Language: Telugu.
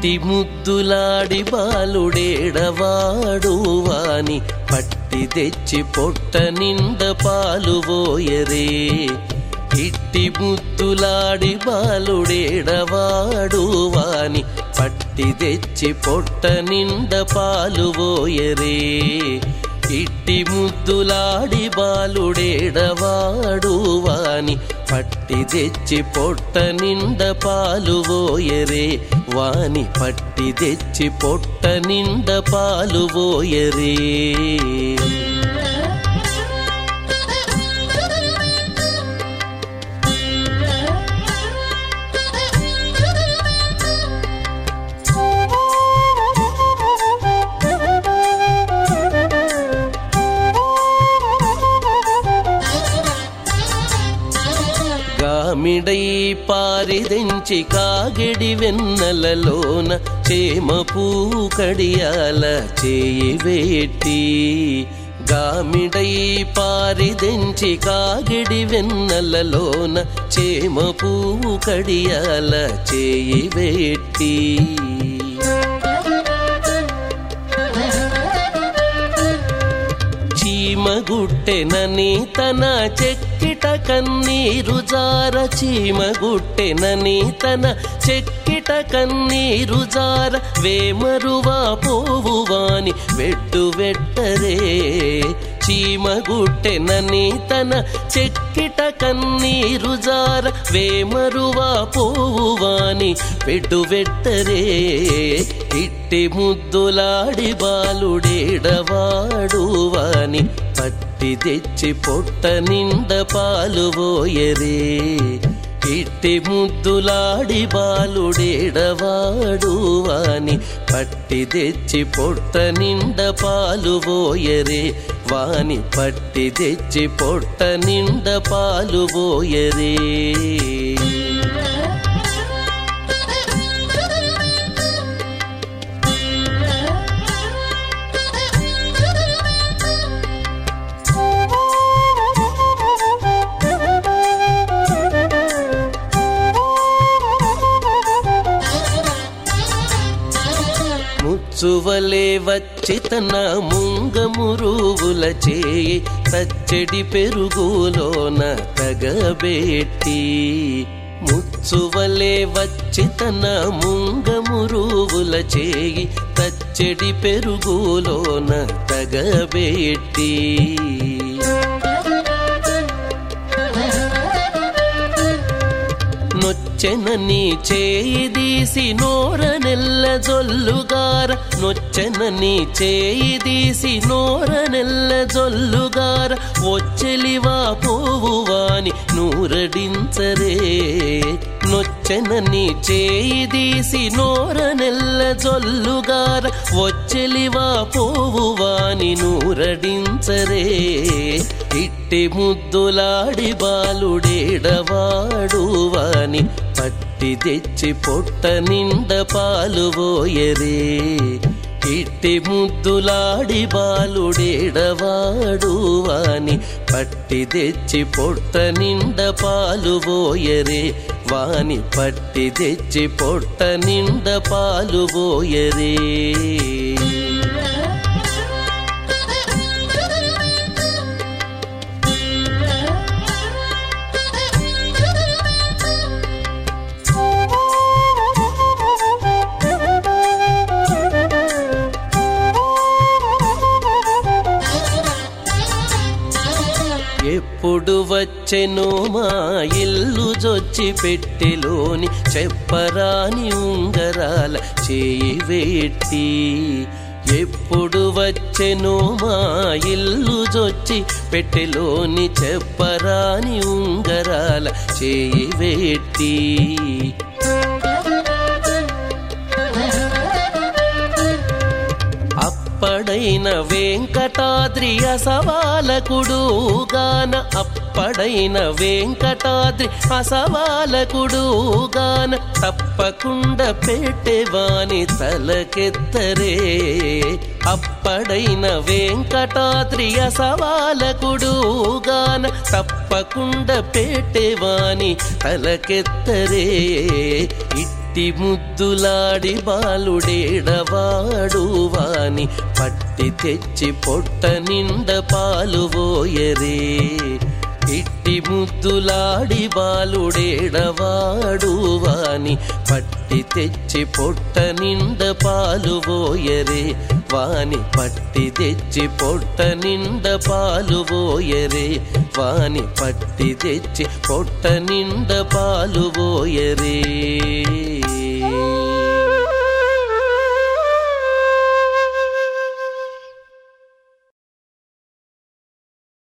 ఇట్టి ముద్దులాడి బాలుడేడవాడు వాని పట్టి తెచ్చి పొట్ట నిండ పాలు పోయరే ఇట్టి ముద్దులాడి బాలుడేడవాడు వాని పట్టి తెచ్చి పొట్ట నిండ పాలు పోయరే ఇట్టి ముద్దులాడి బాలుడేడవాడు వాని పట్టి తెచ్చి పొట్ట నిండ పాలు పోయరే వాని పట్టి తెచ్చి పొట్ట నిండ పాలు పోయరే గామిడై పారిదెంచి కాగిడి వెన్నెలలోన చేమ పువ్వు కడియాల చేయి వేట్టి గామిడై పారిదెంచి కాగిడి వెన్నెలలోన చేమ పువ్వు కడియాల చేయి వేట్టి చీమగుట్టెనని తన చెక్కిట కన్నీరు జార చీమగుట్టెనని తన చెక్కిట కన్నీరు జార వేమరువా పోవువాని వెట్టు వెట్టరే చీమగుట్టెనని తన చెక్కిట కన్నీరు జార వేమరువా పోవువాని వెట్టు వెట్టరే ఇట్టి ముద్దులాడి బాలుడేడవాడు వాని పట్టి తెచ్చి పొట్ట నిండ పాలు పోయరే ఇట్టి ముద్దులాడి బాలుడేడవాడు వాని పట్టి తెచ్చి పొట్ట నిండ పాలు పోయరే వాని పట్టి తెచ్చి పొట్ట నిండ పాలు పోయరే ముచ్చువలే వచ్చి తన ముంగమురువుల చేయి తచ్చడి పెరుగులోన తగబెట్టి ముచ్చువలే వచ్చి తన ముంగమురువుల చేయి తచ్చడి పెరుగులోన తగబెట్టి నొచ్చెనని చేయి దీసి నోర నెల్ల జొల్లుగార నొచ్చెనని చేయి దీసి నోర నెల్ల జొల్లుగార వచ్చెలివా పోవువాని నూరడించరే నొచ్చెనని చేయి దీసి నోర నెల్ల జొల్లుగార వచ్చెలివా పోవువాని నూరడించరే ఇట్టి ముద్దులాడి బాలుడేడవాడు వాని పట్టి తెచ్చి పొట్ట నిండ పాలు పోయరే ఇట్టి ముద్దులాడి బాలుడేడవాడు వాని పట్టి తెచ్చి పొట్ట నిండ పాలు పోయరే వాని పట్టి తెచ్చి పొట్ట నిండ పాలు పోయరే ఎప్పుడు వచ్చెనో మా ఇల్లు జొచ్చి పెట్టెలోని చెప్పరాని ఉంగరాల చేయి వేట్టి ఎప్పుడు వచ్చెనో మా ఇల్లు జొచ్చి పెట్టెలోని చెప్పరాని ఉంగరాల చేయి వేట్టి అప్పడైన వెంకటాద్రి అసవాలకుడు గాన అప్పడైన వెంకటాద్రి అసవాలకుడు గాన తప్పకుండా పెట్టేవాని తలకెత్తరే అప్పడైన వెంకటాద్రి అసవాలకుడు గాన తప్పకుండా పెట్టేవాని తలకెత్తరే ఇట్టి ఇట్టి ముద్దులాడి బాలుడేడవాడు వాని పట్టి తెచ్చి పొట్ట నిండ పాలు పోయరే ఇట్టి ముద్దులాడి బాలుడేడవాడు వాని పట్టి తెచ్చి పొట్ట నిండ పాలు పోయరే వాని పట్టి తెచ్చి పొట్ట నిండ పాలు పోయరే వాని పట్టి తెచ్చి పొట్ట నిండ పాలు పోయరే